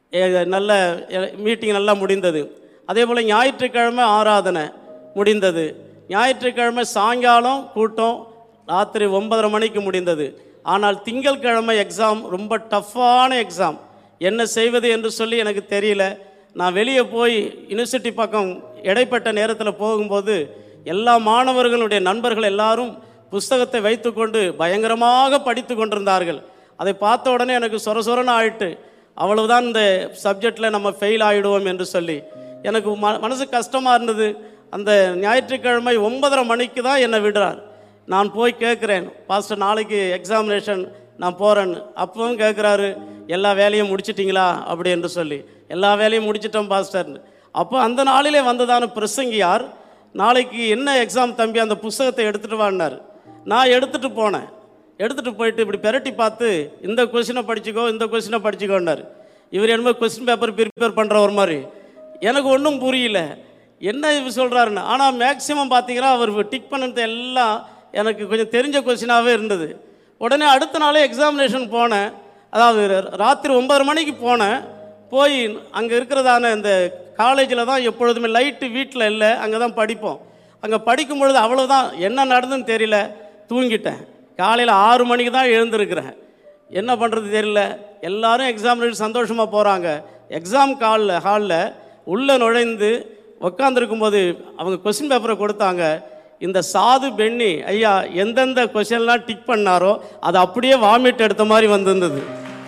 எ- நல்ல மீட்டிங் நல்லா முடிந்தது அதே போல் ஞாயிற்றுக்கிழமை ஆராதனை முடிந்தது ஞாயிற்றுக்கிழமை சாயங்காலம் கூட்டம் ராத்திரி ஒன்பதரை மணிக்கு முடிந்தது ஆனால் திங்கட்கிழமை எக்ஸாம் ரொம்ப டஃப்பான எக்ஸாம் என்ன செய்வது என்று சொல்லி எனக்கு தெரியல நான் வெளியே போய் யூனிவர்சிட்டி பக்கம் இடைப்பட்ட நேரத்தில் போகும்போது எல்லா மாணவர்களுடைய நண்பர்கள் எல்லாரும் புஸ்தகத்தை வைத்துக்கொண்டு பயங்கரமாக படித்து கொண்டிருந்தார்கள் அதை பார்த்த உடனே எனக்கு சொர சொரன்னு ஆயிட்டு அவ்வளவுதான் இந்த சப்ஜெக்டில் நம்ம ஃபெயில் ஆகிடுவோம் என்று சொல்லி எனக்கு ம மனசு கஷ்டமாக இருந்தது அந்த ஞாயிற்றுக்கிழமை ஒன்பதரை மணிக்கு தான் என்னை விடுறார் நான் போய் கேட்குறேன் பாஸ்டர் நாளைக்கு எக்ஸாமினேஷன் நான் போகிறேன்னு அப்பவும் கேட்குறாரு எல்லா வேலையும் முடிச்சிட்டிங்களா அப்படி என்று சொல்லி எல்லா வேலையும் முடிச்சிட்டோம் பாஸ்டர்னு அப்போ அந்த நாளிலே வந்ததான பிரசங்கியார் நாளைக்கு என்ன எக்ஸாம் தம்பி அந்த புஸ்தகத்தை எடுத்துகிட்டு வான்னார் நான் எடுத்துகிட்டு போனேன் எடுத்துகிட்டு போயிட்டு இப்படி பெரட்டி பார்த்து இந்த கொஸ்டினை படிச்சுக்கோ இந்த கொஸ்டினை படிச்சுக்கோன்னார் இவர் என்னமோ கொஸ்டின் பேப்பர் ப்ரிப்பேர் பண்ணுற ஒரு மாதிரி எனக்கு ஒன்றும் புரியல என்ன இவர் சொல்கிறாருன்னு ஆனால் மேக்ஸிமம் பார்த்தீங்கன்னா அவர் டிக் பண்ணது எல்லாம் எனக்கு கொஞ்சம் தெரிஞ்ச கொஸ்டினாகவே இருந்தது உடனே அடுத்த நாளே எக்ஸாமினேஷன் போனேன் அதாவது ராத்திரி ஒன்பது மணிக்கு போனேன் போய் அங்கே இருக்கிறதான இந்த காலேஜில் தான் எப்பொழுதுமே லைட்டு வீட்டில் இல்லை அங்கே தான் படிப்போம் அங்கே படிக்கும் பொழுது அவ்வளோதான் என்ன நடந்துன்னு தெரியல தூங்கிட்டேன் காலையில் ஆறு மணிக்கு தான் எழுந்திருக்கிறேன் என்ன பண்ணுறது தெரியல எல்லாரும் எக்ஸாம் எழுதி சந்தோஷமாக போகிறாங்க எக்ஸாம் காலில் ஹாலில் உள்ளே நுழைந்து உட்காந்துருக்கும்போது அவங்க கொஸ்டின் பேப்பரை கொடுத்தாங்க இந்த சாது பெண்ணி ஐயா எந்தெந்த கொஸ்டின்லாம் டிக் பண்ணாரோ அது அப்படியே வாமிட் எடுத்த மாதிரி வந்திருந்தது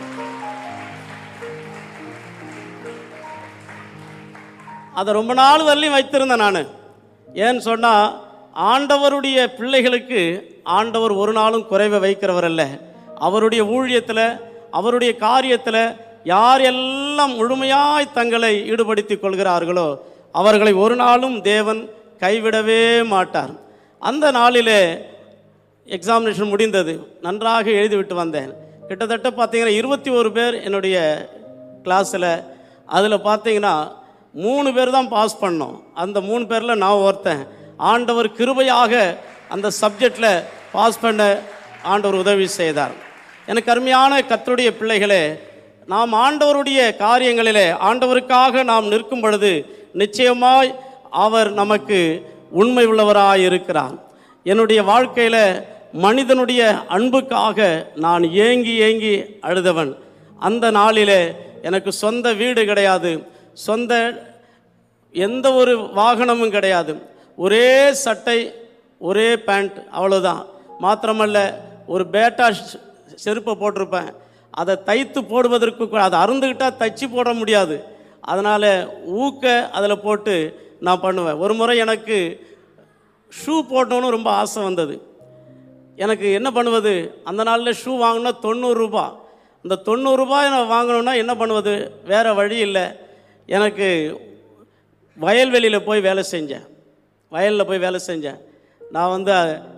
அதை ரொம்ப நாள் வரலையும் வைத்திருந்தேன் நான் ஏன்னு சொன்னால் ஆண்டவருடைய பிள்ளைகளுக்கு ஆண்டவர் ஒரு நாளும் குறைவை வைக்கிறவர் அல்ல அவருடைய ஊழியத்தில் அவருடைய காரியத்தில் யார் எல்லாம் முழுமையாய் தங்களை ஈடுபடுத்திக் கொள்கிறார்களோ அவர்களை ஒரு நாளும் தேவன் கைவிடவே மாட்டார் அந்த நாளிலே எக்ஸாமினேஷன் முடிந்தது நன்றாக எழுதிவிட்டு வந்தேன் கிட்டத்தட்ட பார்த்தீங்கன்னா இருபத்தி ஒரு பேர் என்னுடைய கிளாஸில் அதில் பார்த்தீங்கன்னா மூணு பேர் தான் பாஸ் பண்ணோம் அந்த மூணு பேரில் நான் ஒருத்தன் ஆண்டவர் கிருபையாக அந்த சப்ஜெக்டில் பாஸ் பண்ண ஆண்டவர் உதவி செய்தார் எனக்கு அருமையான கர்த்தருடைய பிள்ளைகளே நாம் ஆண்டவருடைய காரியங்களிலே ஆண்டவருக்காக நாம் நிற்கும் பொழுது நிச்சயமாய் அவர் நமக்கு உண்மை உள்ளவராய் இருக்கிறார் என்னுடைய வாழ்க்கையில் மனிதனுடைய அன்புக்காக நான் ஏங்கி ஏங்கி அழுதவன் அந்த நாளிலே எனக்கு சொந்த வீடு கிடையாது சொந்த எந்த ஒரு வாகனமும் கிடையாது ஒரே சட்டை ஒரே பேண்ட் அவ்வளோதான் மாத்திரமல்ல ஒரு பேட்டா ஷ்- செருப்பை போட்டிருப்பேன் அதை தைத்து போடுவதற்கு கூட அதை அருந்துக்கிட்டால் தைச்சி போட முடியாது அதனால் ஊக்க அதில் போட்டு நான் பண்ணுவேன் ஒரு முறை எனக்கு ஷூ போட்டோன்னு ரொம்ப ஆசை வந்தது எனக்கு என்ன பண்ணுவது அந்த நாளில் ஷூ வாங்கினா தொண்ணூறு ரூபாய் அந்த தொண்ணூறு ரூபாய் நான் வாங்கணும்னா என்ன பண்ணுவது வேறு வழி இல்லை எனக்கு வயல்வெளியில் போய் வேலை செஞ்சேன் வயலில் போய் வேலை செஞ்சேன் நான் வந்து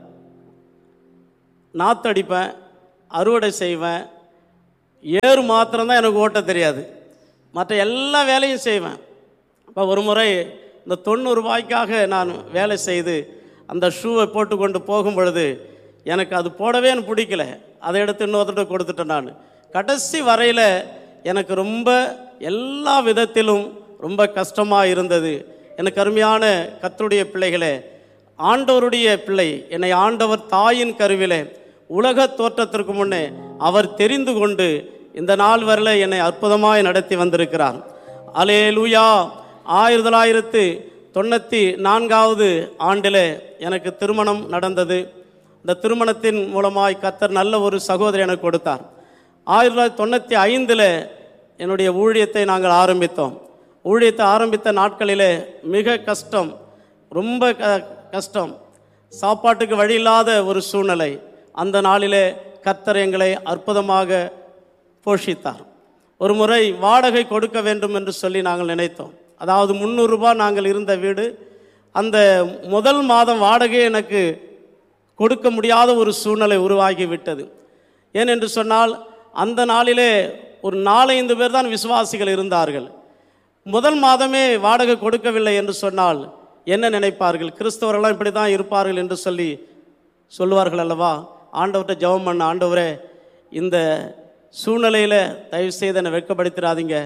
நாத்தடிப்பேன் அறுவடை செய்வேன் ஏறு மாத்திரம்தான் எனக்கு ஓட்ட தெரியாது மற்ற எல்லா வேலையும் செய்வேன் அப்போ ஒரு முறை இந்த தொண்ணூறு ரூபாய்க்காக நான் வேலை செய்து அந்த ஷூவை போட்டு கொண்டு போகும் பொழுது எனக்கு அது போடவே எனக்கு பிடிக்கல அதை எடுத்து இன்னொருத்தர் கொடுத்துட்டேன் நான் கடைசி வரையில் எனக்கு ரொம்ப எல்லா விதத்திலும் ரொம்ப கஷ்டமாக இருந்தது எனக்கு அருமையான கர்த்தருடைய பிள்ளைகளே ஆண்டவருடைய பிள்ளை என்னை ஆண்டவர் தாயின் கருவிலே உலக தோற்றத்திற்கு முன்னே அவர் தெரிந்து கொண்டு இந்த நாள் வரல என்னை அற்புதமாய் நடத்தி வந்திருக்கிறார் அலே லூயா ஆயிரத்தி தொள்ளாயிரத்து தொண்ணூற்றி நான்காவது ஆண்டில் எனக்கு திருமணம் நடந்தது இந்த திருமணத்தின் மூலமாய் கத்தர் நல்ல ஒரு சகோதரி எனக்கு கொடுத்தார் ஆயிரத்தி தொள்ளாயிரத்தி தொண்ணூற்றி ஐந்தில் என்னுடைய ஊழியத்தை நாங்கள் ஆரம்பித்தோம் ஊழியத்தை ஆரம்பித்த நாட்களிலே மிக கஷ்டம் ரொம்ப க கஷ்டம் சாப்பாட்டுக்கு வழி இல்லாத ஒரு சூழ்நிலை அந்த நாளிலே கர்த்தர் எங்களை அற்புதமாக போஷித்தார் ஒரு முறை வாடகை கொடுக்க வேண்டும் என்று சொல்லி நாங்கள் நினைத்தோம் அதாவது முந்நூறுரூபா நாங்கள் இருந்த வீடு அந்த முதல் மாதம் வாடகை எனக்கு கொடுக்க முடியாத ஒரு சூழ்நிலை உருவாகி விட்டது ஏனென்று சொன்னால் அந்த நாளிலே ஒரு நாலைந்து பேர் தான் விசுவாசிகள் இருந்தார்கள் முதல் மாதமே வாடகை கொடுக்கவில்லை என்று சொன்னால் என்ன நினைப்பார்கள் கிறிஸ்தவரெல்லாம் இப்படி தான் இருப்பார்கள் என்று சொல்லி சொல்லுவார்கள் அல்லவா ஆண்டவர்கிட்ட ஜெபம் பண்ண ஆண்டவரே இந்த சூழ்நிலையில் தயவு செய்து என்னை வெட்கப்படுத்திடாதீங்க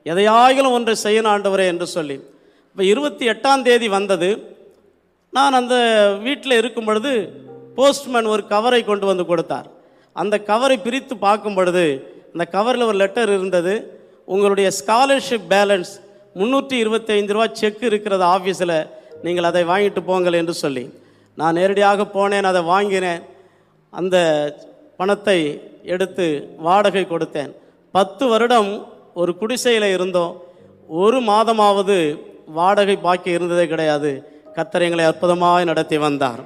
எதையாகிலும் ஒன்றை செய்யணும் ஆண்டவரே என்று சொல்லி இப்போ இருபத்தி எட்டாம் தேதி வந்தது நான் அந்த வீட்டில் இருக்கும் பொழுது போஸ்ட்மேன் ஒரு கவரை கொண்டு வந்து கொடுத்தார் அந்த கவரை பிரித்து பார்க்கும் பொழுது அந்த கவரில் ஒரு லெட்டர் இருந்தது உங்களுடைய ஸ்காலர்ஷிப் பேலன்ஸ் முந்நூற்றி இருபத்தைந்து ரூபா செக் இருக்கிறது ஆஃபீஸில் நீங்கள் அதை வாங்கிட்டு போங்கள் என்று சொல்லி நான் நேரடியாக போனேன் அதை வாங்கினேன் அந்த பணத்தை எடுத்து வாடகை கொடுத்தேன் பத்து வருடம் ஒரு குடிசையில் இருந்தோம் ஒரு மாதமாவது வாடகை பாக்கி இருந்ததே கிடையாது கர்த்தர் எங்களை அற்புதமாய் நடத்தி வந்தார்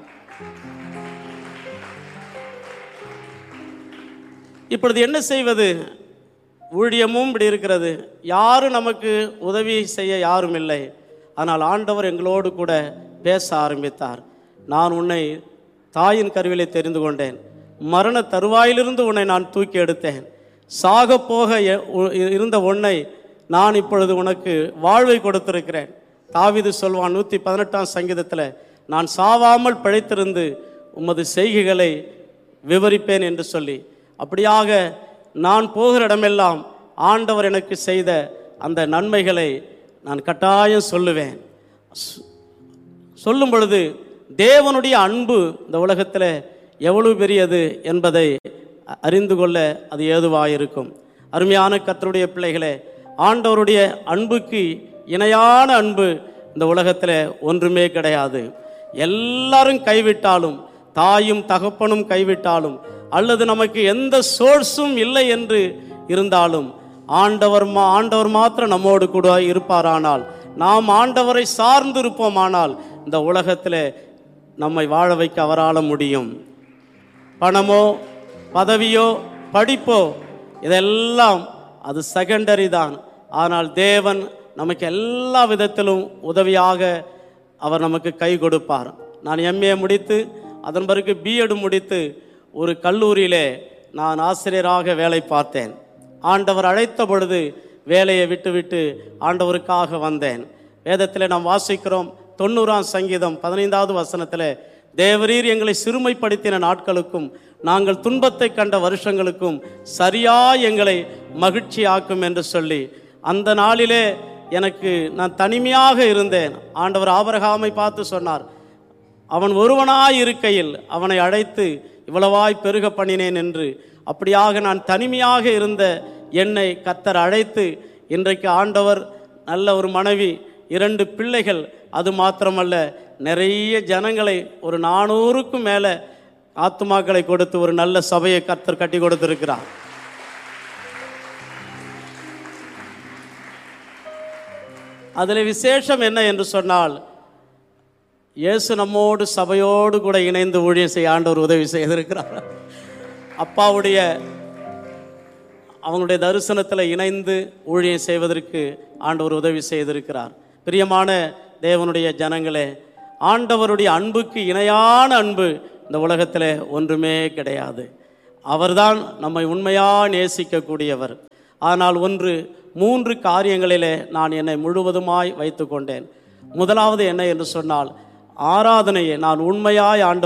இப்பொழுது என்ன செய்வது ஊழியமும் இப்படி இருக்கிறது யாரும் நமக்கு உதவி செய்ய யாரும் இல்லை ஆனால் ஆண்டவர் எங்களோடு கூட பேச ஆரம்பித்தார் நான் உன்னை தாயின் கருவிலே தெரிந்து கொண்டேன் மரண தருவாயிலிருந்து உன்னை நான் தூக்கி எடுத்தேன் சாக போக எ- உ- இருந்த உன்னை நான் இப்பொழுது உனக்கு வாழ்வை கொடுத்திருக்கிறேன் தாவீது சொல்வான் நூற்றி பதினெட்டாம் சங்கீதத்தில் நான் சாவாமல் பிழைத்திருந்து உமது செய்கைகளை விவரிப்பேன் என்று சொல்லி அப்படியாக நான் போகிற இடமெல்லாம் ஆண்டவர் எனக்கு செய்த அந்த நன்மைகளை நான் கட்டாயம் சொல்லுவேன் சொ- சொல்லும் பொழுது தேவனுடைய அன்பு இந்த உலகத்தில் எவ்வளவு பெரியது என்பதை அ- அறிந்து கொள்ள அது ஏதுவாயிருக்கும் அருமையான கர்த்தருடைய பிள்ளைகளே ஆண்டவருடைய அன்புக்கு இணையான அன்பு இந்த உலகத்தில் ஒன்றுமே கிடையாது எல்லாரும் கைவிட்டாலும் தாயும் தகப்பனும் கைவிட்டாலும் அல்லது நமக்கு எந்த சோர்ஸும் இல்லை என்று இருந்தாலும் ஆண்டவர் மா ஆண்டவர் மாத்திரம் நம்மோடு கூட இருப்பாரானால் நாம் ஆண்டவரை சார்ந்து இருப்போமானால் இந்த உலகத்தில் நம்மை வாழ வைக்க அவரால முடியும் பணமோ பதவியோ படிப்போ இதெல்லாம் அது செகண்டரி தான் ஆனால் தேவன் நமக்கு எல்லா விதத்திலும் உதவியாக அவர் நமக்கு கை கொடுப்பார் நான் எம்ஏ முடித்து அதன் பிறகு பிஎட் முடித்து ஒரு கல்லூரியிலே நான் ஆசிரியராக வேலை பார்த்தேன் ஆண்டவர் அழைத்த பொழுது வேலையை விட்டுவிட்டு ஆண்டவருக்காக வந்தேன் வேதத்தில் நாம் வாசிக்கிறோம் தொண்ணூறாம் சங்கீதம் பதினைந்தாவது வசனத்தில் தேவரீர் எங்களை சிறுமைப்படுத்தின நாட்களுக்கும் நாங்கள் துன்பத்தை கண்ட வருஷங்களுக்கும் சரியா எங்களை மகிழ்ச்சியாக்கும் என்று சொல்லி அந்த நாளிலே எனக்கு நான் தனிமையாக இருந்தேன் ஆண்டவர் ஆபரகாமை பார்த்து சொன்னார் அவன் ஒருவனாய் இருக்கையில் அவனை அழைத்து இவ்வளவாய் பெருக பண்ணினேன் என்று அப்படியாக நான் தனிமையாக இருந்த என்னை கத்தர் அழைத்து இன்றைக்கு ஆண்டவர் நல்ல ஒரு மனைவி இரண்டு பிள்ளைகள் அது மாத்திரமல்ல நிறைய ஜனங்களை ஒரு நானூறுக்கும் மேலே ஆத்துமாக்களை கொடுத்து ஒரு நல்ல சபையை கத்தர் கட்டி கொடுத்திருக்கிறார் அதில் விசேஷம் என்ன என்று சொன்னால் இயேசு நம்மோடு சபையோடு கூட இணைந்து ஊழியம் செய்ய ஆண்டவர் உதவி செய்திருக்கிறார் அப்பாவுடைய அவங்களுடைய தரிசனத்தில் இணைந்து ஊழியம் செய்வதற்கு ஆண்டவர் உதவி செய்திருக்கிறார் பிரியமான தேவனுடைய ஜனங்களே ஆண்டவருடைய அன்புக்கு இணையான அன்பு இந்த உலகத்தில் ஒன்றுமே கிடையாது அவர்தான் நம்மை உண்மையாக நேசிக்கக்கூடியவர் ஆனால் ஒன்று மூன்று காரியங்களிலே நான் என்னை முழுவதுமாய் வைத்து கொண்டேன் முதலாவது என்ன என்று சொன்னால் ஆராதனையை நான் உண்மையாய் ஆண்டவர்